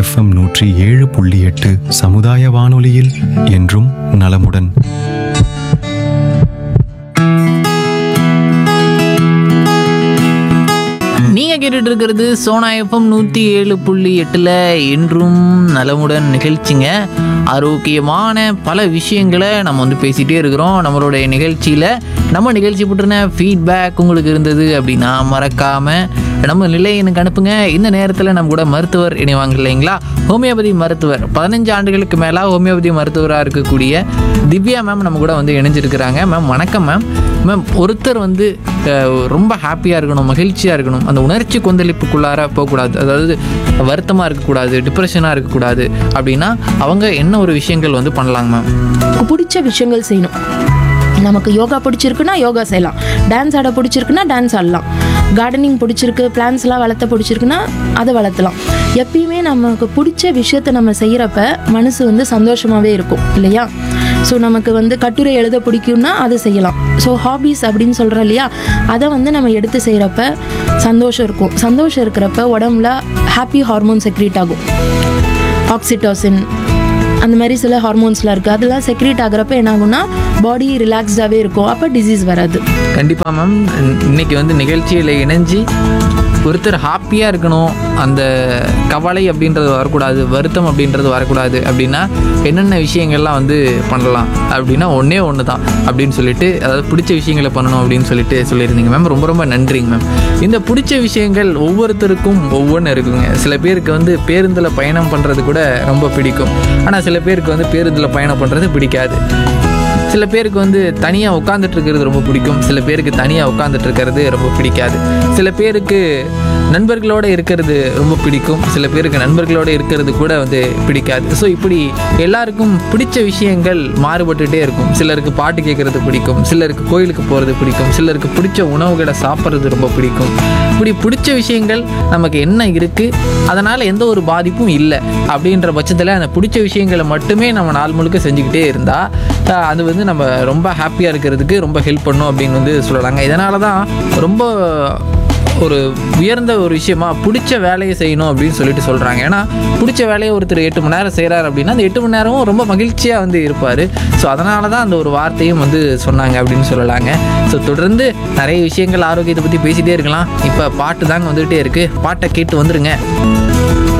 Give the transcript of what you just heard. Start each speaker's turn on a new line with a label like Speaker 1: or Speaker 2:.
Speaker 1: FM நூற்றி ஏழு புள்ளி எட்டு சமுதாய வானொலியில் என்றும் நலமுடன்
Speaker 2: நீங்க கேட்டுட்டு இருக்கிறது சோனா எஃப்எம் நூற்றி ஏழு புள்ளி எட்டில் என்றும் நலமுடன் நிகழ்ச்சிங்க ஆரோக்கியமான பல விஷயங்களை நம்ம வந்து பேசிகிட்டே இருக்கிறோம் நம்மளுடைய நிகழ்ச்சியில் நம்ம நிகழ்ச்சி பற்றின ஃபீட்பேக் உங்களுக்கு இருந்தது அப்படின்னா மறக்காமல் நம்ம நிலையனுக்கு அனுப்புங்க இந்த நேரத்தில் நம்ம கூட மருத்துவர் இணைவாங்க இல்லைங்களா ஹோமியோபதி மருத்துவர் பதினஞ்சு ஆண்டுகளுக்கு மேலே ஹோமியோபதி மருத்துவராக இருக்கக்கூடிய திவ்யா மேம் நம்ம கூட வந்து இணைஞ்சிருக்கிறாங்க மேம் வணக்கம் மேம் மேம் ஒருத்தர் வந்து அஹ், ரொம்ப ஹாப்பியாக இருக்கணும் மகிழ்ச்சியாக இருக்கணும் அந்த உணர்ச்சி கொந்தளிப்புக்குள்ளார போகக்கூடாது அதாவது வருத்தமாக இருக்கக்கூடாது டிப்ரெஷனாக இருக்கக்கூடாது அப்படின்னா அவங்க என்ன ஒரு விஷயங்கள் வந்து பண்ணலாங்க மேம்
Speaker 3: நமக்கு பிடிச்ச விஷயங்கள் செய்யணும் நமக்கு யோகா பிடிச்சிருக்குன்னா யோகா செய்யலாம் டான்ஸ் ஆட பிடிச்சிருக்குன்னா டான்ஸ் ஆடலாம் கார்டனிங் பிடிச்சிருக்கு பிளான்ஸ்லாம் வளர்த்த பிடிச்சிருக்குன்னா அதை வளர்த்தலாம் எப்பயுமே நமக்கு பிடிச்ச விஷயத்த நம்ம செய்கிறப்ப மனசு வந்து சந்தோஷமாகவே இருக்கும் இல்லையா ஸோ நமக்கு வந்து கட்டுரை எழுத பிடிக்கும்னா அதை செய்யலாம் ஸோ ஹாபீஸ் அப்படின்னு சொல்கிறோம் இல்லையா அதை வந்து நம்ம எடுத்து செய்கிறப்ப சந்தோஷம் இருக்கும் சந்தோஷம் இருக்கிறப்ப உடம்புல ஹாப்பி ஹார்மோன் செக்ரீட் ஆகும் ஆக்சிடோசின் அந்த மாதிரி சில ஹார்மோன்ஸ்லாம் இருக்குது அதெல்லாம் செக்ரேட் ஆகுறப்ப என்ன ஆகும்னா பாடி ரிலாக்ஸ்டாகவே இருக்கும் அப்போ டிசீஸ் வராது
Speaker 2: கண்டிப்பாக மேம் இன்னைக்கு வந்து நிகழ்ச்சியில் இணைஞ்சு ஒருத்தர் ஹாப்பியாக இருக்கணும் அந்த கவலை அப்படின்றது வரக்கூடாது வருத்தம் அப்படின்றது வரக்கூடாது அப்படின்னா என்னென்ன விஷயங்கள்லாம் வந்து பண்ணலாம் அப்படின்னா ஒன்றே ஒன்று தான் அப்படின்னு சொல்லிட்டு அதாவது பிடிச்ச விஷயங்களை பண்ணணும் அப்படின்னு சொல்லிட்டு சொல்லியிருந்தீங்க மேம் ரொம்ப ரொம்ப நன்றிங்க மேம் இந்த பிடிச்ச விஷயங்கள் ஒவ்வொருத்தருக்கும் ஒவ்வொன்று இருக்குங்க சில பேருக்கு வந்து பேருந்தில் பயணம் பண்ணுறது கூட ரொம்ப பிடிக்கும் ஆனால் சில பேருக்கு வந்து பேருந்தில் பயணம் பண்ணுறது பிடிக்காது சில பேருக்கு வந்து தனியாக உட்காந்துட்டு இருக்கிறது ரொம்ப பிடிக்கும் சில பேருக்கு தனியாக உட்காந்துட்டு இருக்கிறது ரொம்ப பிடிக்காது சில பேருக்கு நண்பர்களோடு இருக்கிறது ரொம்ப பிடிக்கும் சில பேருக்கு நண்பர்களோடு இருக்கிறது கூட வந்து பிடிக்காது ஸோ இப்படி எல்லாருக்கும் பிடிச்ச விஷயங்கள் மாறுபட்டுட்டே இருக்கும் சிலருக்கு பாட்டு கேட்குறது பிடிக்கும் சிலருக்கு கோயிலுக்கு போகிறது பிடிக்கும் சிலருக்கு பிடிச்ச உணவுகளை சாப்பிட்றது ரொம்ப பிடிக்கும் இப்படி பிடிச்ச விஷயங்கள் நமக்கு என்ன இருக்குது அதனால் எந்த ஒரு பாதிப்பும் இல்லை அப்படின்ற பட்சத்தில் அந்த பிடிச்ச விஷயங்களை மட்டுமே நம்ம நாள் முழுக்க செஞ்சுக்கிட்டே இருந்தால் அது வந்து நம்ம ரொம்ப ஹாப்பியாக இருக்கிறதுக்கு ரொம்ப ஹெல்ப் பண்ணும் அப்படின்னு வந்து சொல்லலாங்க இதனால தான் ரொம்ப ஒரு உயர்ந்த ஒரு விஷயமா பிடிச்ச வேலையை செய்யணும் அப்படின்னு சொல்லிட்டு சொல்கிறாங்க ஏன்னா பிடிச்ச வேலையை ஒருத்தர் எட்டு மணி நேரம் செய்கிறார் அப்படின்னா அந்த எட்டு மணி நேரமும் ரொம்ப மகிழ்ச்சியாக வந்து இருப்பார் ஸோ அதனால தான் அந்த ஒரு வார்த்தையும் வந்து சொன்னாங்க அப்படின்னு சொல்லலாங்க ஸோ தொடர்ந்து நிறைய விஷயங்கள் ஆரோக்கியத்தை பற்றி பேசிகிட்டே இருக்கலாம் இப்போ பாட்டு தாங்க வந்துகிட்டே இருக்குது பாட்டை கேட்டு வந்துருங்க